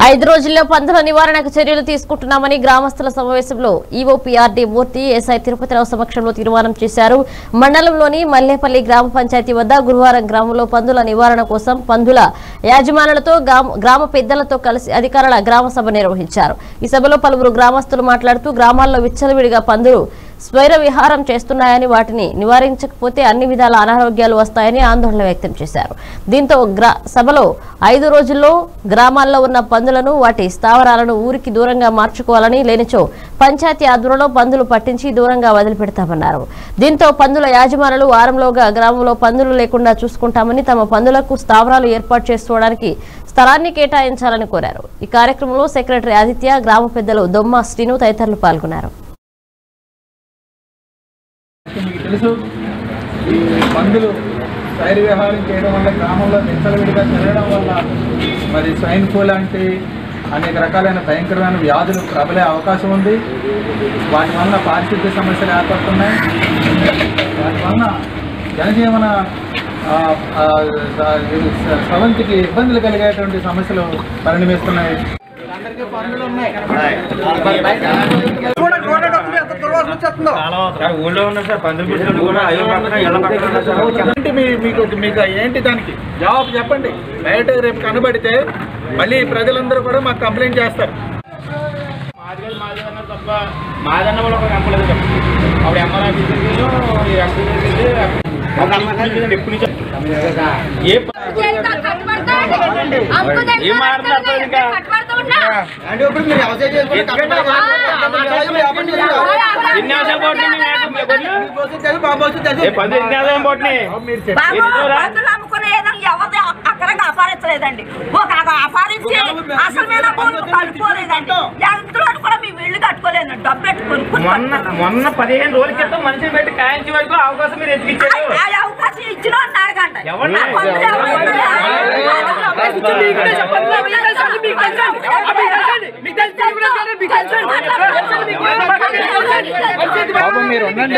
ఐదు రోజుల్లో పందుల నివారణకు చర్యలు తీసుకుంటున్నామని గ్రామస్తుల సమావేశంలో ఈఓపీఆర్డీ మూర్తి ఎస్ఐ తిరుపతిరావు సమక్షంలో తీర్మానం చేశారు మండలంలోని మల్లేపల్లి గ్రామ పంచాయతీ వద్ద గురువారం గ్రామంలో పందుల నివారణ కోసం పందుల యాజమానులతో గ్రామ- గ్రామ పెద్దలతో కలిసి అధికారుల గ్రామ సభ నిర్వహించారు ఈ సభలో పలువురు గ్రామస్తులు మాట్లాడుతూ గ్రామాల్లో విచ్చలవిడిగా పందులు స్వైర విహారం చేస్తున్నాయని వాటిని నివారించకపోతే అన్ని విధాల అనారోగ్యాలు వస్తాయని ఆందోళన వ్యక్తం చేశారు దీంతో గ్రా సభలో ఐదు రోజుల్లో గ్రామాల్లో ఉన్న పందులను వాటి స్థావరాలను ఊరికి దూరంగా మార్చుకోవాలని లేనిచో పంచాయతీ ఆధ్వర్యంలో పందులు పట్టించి దూరంగా వదిలిపెడతామన్నారు దీంతో పందుల యాజమానులు వారంలోగా గ్రామంలో పందులు లేకుండా చూసుకుంటామని తమ పందులకు స్థావరాలు ఏర్పాటు చేసుకోవడానికి స్థలాన్ని కేటాయించాలని కోరారు ఈ కార్యక్రమంలో సెక్రటరీ ఆదిత్య గ్రామ పెద్దలు దొమ్మ శ్రీను తదితరులు పాల్గొన్నారు మీకు తెలుసు ఈ పందులు స్వైర విహారం చేయడం వల్ల గ్రామంలో విచ్చలవిడిగా తిరగడం వల్ల మరి స్వైన్ ఫ్లూ లాంటి అనేక రకాలైన భయంకరమైన వ్యాధులు ప్రబలే అవకాశం ఉంది వాటి వలన పారిశుద్ధ్య సమస్యలు ఏర్పడుతున్నాయి వాటి వలన జనజీవన ఆ, ఆ, ఆ, ఇది స- స్రవంతికి ఇబ్బందులు కలిగేటువంటి సమస్యలు పరిణమిస్తున్నాయి అందరికీ పనులు ఉన్నాయి ఊళ్ళో ఉన్నారు సార్ పందులు పిల్లలు కూడా అయ్యో పక్కన ఇళ్ళ పక్కన ఉన్నారు సార్ ఏంటి మీ- మీకు మీకు ఏంటి దానికి జవాబు చెప్పండి బయట రేపు కనబడితే మళ్ళీ ప్రజలందరూ కూడా మాకు కంప్లైంట్ చేస్తారు మాదిగలు మాదిగన్న తప్ప మాదన్న కూడా ఒక కంపలేదు అప్పుడు ఎంఆర్ ఆఫీస్ ఈ ఎంపీ ఎప్పుడు నుంచి ఏ ప- ఏం మాట్లాడతారు ఇంకా? ఎన్ని ఆశలు పోతున్నాయి మీ మేకలు? ఏ పంది ఎన్ని ఆదాయం పోతున్నాయి మీరు చెప్పండి. బాబు, ఎత్తుకోరా? మందులు అమ్ముకునేది ఎవరిది అక్కడ వ్యాపారించలేదండి ఒక వ్యాపారించి అసలు మీద భూములు కట్టుకోలేదండి ఎంతలో కూడా మీ ఇల్లు కట్టుకోలేదు డబ్బు పెట్టుకొని మొన్న మొన్న పదిహేను రోజుల క్రితం మనిషిని పెట్టి కాయించే వరకు అవకాశం మీరు ఎత్తికిచ్చారు ఆ అవకాశం ఇచ్చిన అడగండి ఎవరిని? ఆ పందులు ఎవరు? బాబు మీరు ఉండండి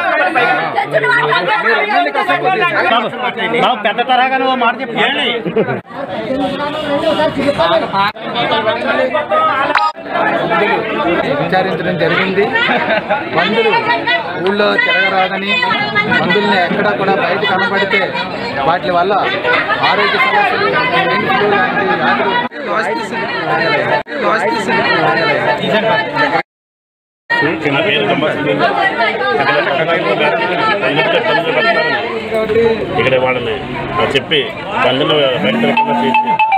బాబు పెద్ద తరగా నువ్వు మాట చెప్పండి విచారించడం జరిగింది పందులు ఊళ్ళో తిరగరాదని మందుల్ని ఎక్కడ కూడా బయట కనబడితే వాటి వల్ల ఆరోగ్య సమస్యలు డెంగ్యూ ఫ్లూ లాంటి వ్యాధులు ఇక్కడ వాళ్ళని చెప్పి పందులు బయట తిరగకుండా చేసి